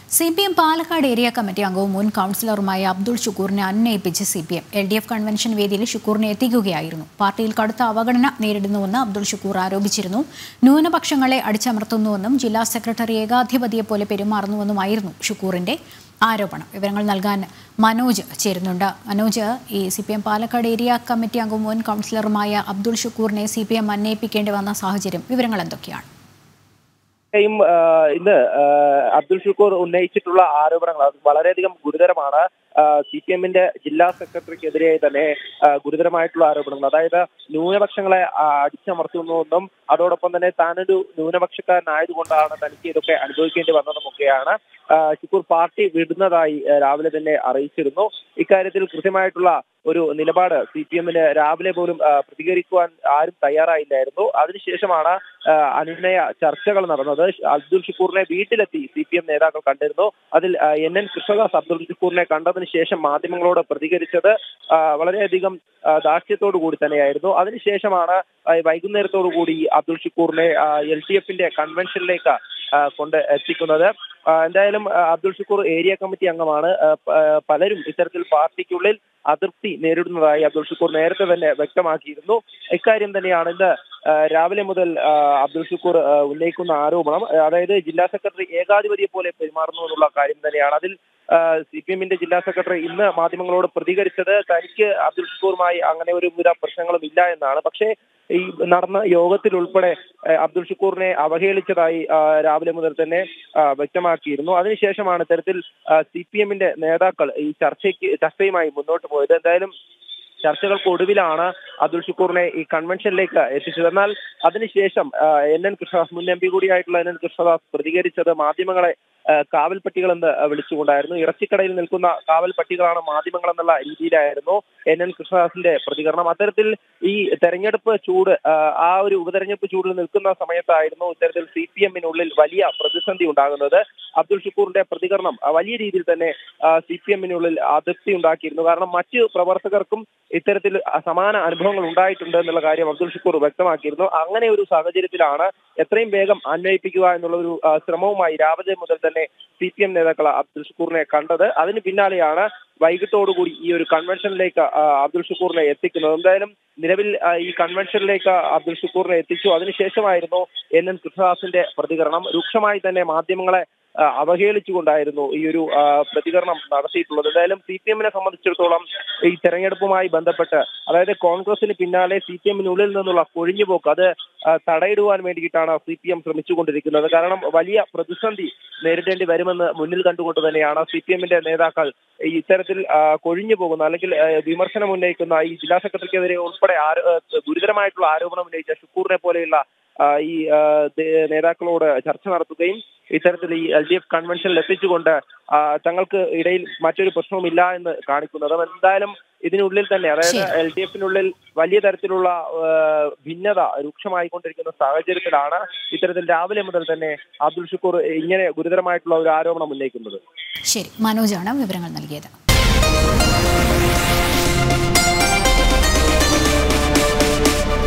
C P M Palakkad area committee അംഗവും മുൻ കൗൺസിലറുമായ അബ്ദുൾ ഷുക്കൂറിനെ അന്വയിപ്പിച്ച് C P M L D F convention വേദിയിൽ ഷുക്കൂറിനെ എത്തിക്കുകയായിരുന്നു പാർട്ടിയിൽ കടുത്ത അവഗണന നേരിടുന്നുവെന്ന് അബ്ദുൾ ഷുക്കൂർ ആരോപിച്ചിരുന്നു ന്യൂനപക്ഷങ്ങളെ അടിച്ചമർത്തുന്നുവെന്നും ജില്ലാ സെക്രട്ടറി ഏകാധിപതിയെ പോലെ പെരുമാറുന്നുവെന്നുമായിരുന്നു ഷുക്കൂറിന്റെ ആരോപണം വിവരങ്ങൾ നൽകാൻ മനോജ് ചേരുന്നുണ്ട് മനോജ് ഈ C P M Palakkad area committee അംഗവും മുൻ കൗൺസിലറുമായ അബ്ദുൾ ഷുക്കൂറിനെ സി പി എം അന്വയിപ്പിക്കേണ്ടി വന്ന സാഹചര്യം വിവരങ്ങൾ എന്തൊക്കെയാണ് യും ഇന്ന് ആ, അബ്ദുൽ ഷുക്കൂർ ഉന്നയിച്ചിട്ടുള്ള ആരോപണങ്ങൾ അത് വളരെയധികം ഗുരുതരമാണ് സി പി എമ്മിന്റെ ജില്ലാ സെക്രട്ടറിക്കെതിരെ തന്നെ ആ, ഗുരുതരമായിട്ടുള്ള ആരോപണങ്ങൾ അതായത് ന്യൂനപക്ഷങ്ങളെ ആ, അടിച്ചമർത്തുന്നുവെന്നും അതോടൊപ്പം തന്നെ താനൊരു ന്യൂനപക്ഷക്കാരനായതുകൊണ്ടാണ് തനിക്ക് ഇതൊക്കെ അനുഭവിക്കേണ്ടി വന്നതുമൊക്കെയാണ് ആ, ഷുക്കൂർ പാർട്ടി വിടുന്നതായി ആ, രാവിലെ തന്നെ അറിയിച്ചിരുന്നു ഇക്കാര്യത്തിൽ കൃത്യമായിട്ടുള്ള ഒരു നിലപാട് സി പി എമ്മിന് രാവിലെ പോലും ആ, പ്രതികരിക്കുവാൻ ആരും തയ്യാറായില്ലായിരുന്നു അതിനുശേഷമാണ് ആ, അനുനയ ചർച്ചകൾ നടന്നത് അബ്ദുൽ ഷുക്കൂറിനെ വീട്ടിലെത്തി സി പി എം നേതാക്കൾ കണ്ടിരുന്നു അതിൽ ആ, എൻ എൻ കൃഷ്ണദാസ് അബ്ദുൽ ഷുക്കൂറിനെ കണ്ടതിന് ശേഷം മാധ്യമങ്ങളോട് പ്രതികരിച്ചത് ആ, വളരെയധികം ആ, ദാർഷ്ട്യത്തോടു കൂടി തന്നെയായിരുന്നു അതിനുശേഷമാണ് ആ, വൈകുന്നേരത്തോടു കൂടി അബ്ദുൽ ഷുക്കൂറിനെ എൽ ഡി എഫിന്റെ കൺവെൻഷനിലേക്ക് ആ, കൊണ്ട് എത്തിക്കുന്നത് ആ, എന്തായാലും ആ, അബ്ദുൽ ഷുക്കൂർ ഏരിയ കമ്മിറ്റി അംഗമാണ് ആ, പ- ആ, പലരും ഇത്തരത്തിൽ പാർട്ടിക്കുള്ളിൽ അതൃപ്തി നേരിടുന്നതായി അബ്ദുൽ ഷുക്കൂർ നേരത്തെ തന്നെ വ്യക്തമാക്കിയിരുന്നു ഇക്കാര്യം തന്നെയാണ് ഇന്ന് ആ, രാവിലെ മുതൽ ആ, അബ്ദുൽ ഷുക്കൂർ ആ, ഉന്നയിക്കുന്ന ആരോപണം ആ, അതായത് ജില്ലാ സെക്രട്ടറി ഏകാധിപതിയെ പോലെ പെരുമാറുന്നു എന്നുള്ള കാര്യം തന്നെയാണ് അതിൽ സി പി എമ്മിന്റെ ജില്ലാ സെക്രട്ടറി ഇന്ന് മാധ്യമങ്ങളോട് പ്രതികരിച്ചത് തനിക്ക് അബ്ദുൽ ഷുക്കൂറുമായി അങ്ങനെ ഒരു വിധ പ്രശ്നങ്ങളും ഇല്ല എന്നാണ് പക്ഷേ ഈ നടന്ന യോഗത്തിൽ ഉൾപ്പെടെ ആ, അബ്ദുൽ ഷുക്കൂറിനെ അവഹേളിച്ചതായി ആ, രാവിലെ മുതൽ തന്നെ ആ, വ്യക്തമാക്കിയിരുന്നു അതിനുശേഷമാണ് ഇത്തരത്തിൽ സി പി എമ്മിന്റെ നേതാക്കൾ ഈ ചർച്ചയ്ക്ക് ചർച്ചയുമായി മുന്നോട്ട് പോയത് എന്തായാലും ചർച്ചകൾക്ക് ഒടുവിലാണ് അബ്ദുൽ ഷുക്കൂറിനെ ഈ കൺവെൻഷനിലേക്ക് എത്തിച്ചത് എന്നാൽ അതിനുശേഷം ആ, എൻ എൻ കൃഷ്ണദാസ് മുൻ എം പി കൂടിയായിട്ടുള്ള എൻ എൻ കൃഷ്ണദാസ് പ്രതികരിച്ചത് മാധ്യമങ്ങളെ ആ, കാവൽ പട്ടികളെന്ന് വിളിച്ചുകൊണ്ടായിരുന്നു ഇറച്ചിക്കടയിൽ നിൽക്കുന്ന കാവൽ പട്ടികളാണ് മാധ്യമങ്ങൾ എന്നുള്ള രീതിയിലായിരുന്നു എൻ എൻ കൃഷ്ണദാസിന്റെ പ്രതികരണം അത്തരത്തിൽ ഈ തെരഞ്ഞെടുപ്പ് ചൂട് ആ, ആ ഒരു ഉപതെരഞ്ഞെടുപ്പ് ചൂടിൽ നിൽക്കുന്ന സമയത്തായിരുന്നു ഇത്തരത്തിൽ സി പി എമ്മിനുള്ളിൽ വലിയ പ്രതിസന്ധി ഉണ്ടാകുന്നത് അബ്ദുൽ ഷുക്കൂറിന്റെ പ്രതികരണം ആ, വലിയ രീതിയിൽ തന്നെ സി പി എമ്മിനുള്ളിൽ അതൃപ്തി ഉണ്ടാക്കിയിരുന്നു കാരണം മറ്റ് പ്രവർത്തകർക്കും ഇത്തരത്തിൽ സമാന അനുഭവങ്ങൾ ഉണ്ടായിട്ടുണ്ട് എന്നുള്ള കാര്യം അബ്ദുൽ ഷുക്കൂർ വ്യക്തമാക്കിയിരുന്നു അങ്ങനെ ഒരു സാഹചര്യത്തിലാണ് എത്രയും വേഗം അന്വയിപ്പിക്കുക എന്നുള്ള ഒരു ആ, ശ്രമവുമായി രാവിലെ മുതൽ തന്നെ സി പി എം നേതാക്കൾ അബ്ദുൽ ഷുക്കൂറിനെ കണ്ടത് അതിന് പിന്നാലെയാണ് വൈകിട്ടോടുകൂടി ഈ ഒരു കൺവെൻഷനിലേക്ക് ആ, അബ്ദുൽ ഷുക്കൂറിനെ എത്തിക്കുന്നത് എന്തായാലും നിലവിൽ ആ, ഈ കൺവെൻഷനിലേക്ക് അബ്ദുൽ ഷുക്കൂറിനെ എത്തിച്ചു അതിനുശേഷമായിരുന്നു എൻ എൻ കൃഷ്ണദാസിന്റെ പ്രതികരണം രൂക്ഷമായി തന്നെ മാധ്യമങ്ങളെ ആ, അവഹേളിച്ചുകൊണ്ടായിരുന്നു ഈ ഒരു ആ, പ്രതികരണം നടത്തിയിട്ടുള്ളത് എന്തായാലും സി പി എമ്മിനെ സംബന്ധിച്ചിടത്തോളം ഈ തെരഞ്ഞെടുപ്പുമായി ബന്ധപ്പെട്ട് അതായത് കോൺഗ്രസിന് പിന്നാലെ സി പി എമ്മിനുള്ളിൽ നിന്നുള്ള കൊഴിഞ്ഞുപോക്ക് അത് ആ, തടയിടുവാൻ വേണ്ടിയിട്ടാണ് സി പി എം ശ്രമിച്ചുകൊണ്ടിരിക്കുന്നത് കാരണം വലിയ പ്രതിസന്ധി നേരിടേണ്ടി വരുമെന്ന് മുന്നിൽ കണ്ടുകൊണ്ട് തന്നെയാണ് സി പി എമ്മിന്റെ നേതാക്കൾ ഈ ഇത്തരത്തിൽ ആ, കൊഴിഞ്ഞു പോകുന്ന അല്ലെങ്കിൽ ആ, വിമർശനം ഉന്നയിക്കുന്ന ഈ ജില്ലാ സെക്രട്ടറിക്കെതിരെ ഉൾപ്പെടെ ആരോ- ആ, ഗുരുതരമായിട്ടുള്ള ആരോപണം ഉന്നയിച്ച ഷുക്കൂറിനെ പോലെയുള്ള ആ, ഈ ആ, ദേ- നേതാക്കളോട് ചർച്ച നടത്തുകയും ഇത്തരത്തിൽ ഈ എൽ ഡി എഫ് കൺവെൻഷനിൽ എത്തിച്ചുകൊണ്ട് ആ, തങ്ങൾക്ക് ഇടയിൽ മറ്റൊരു പ്രശ്നവുമില്ല എന്ന് കാണിക്കുന്നത് എന്തായാലും ഇതിനുള്ളിൽ തന്നെ അതായത് ശരി. എൽ ഡി എഫിനുള്ളിൽ വലിയ തരത്തിലുള്ള ആ, ഭിന്നത രൂക്ഷമായിക്കൊണ്ടിരിക്കുന്ന സാഹചര്യത്തിലാണ് ഇത്തരത്തിൽ രാവിലെ മുതൽ തന്നെ അബ്ദുൽ ഷുക്കൂർ ഇങ്ങനെ ഗുരുതരമായിട്ടുള്ള ഒരു ആരോപണം ഉന്നയിക്കുന്നത് ശരി മനോജാണ് വിവരങ്ങൾ നൽകിയത്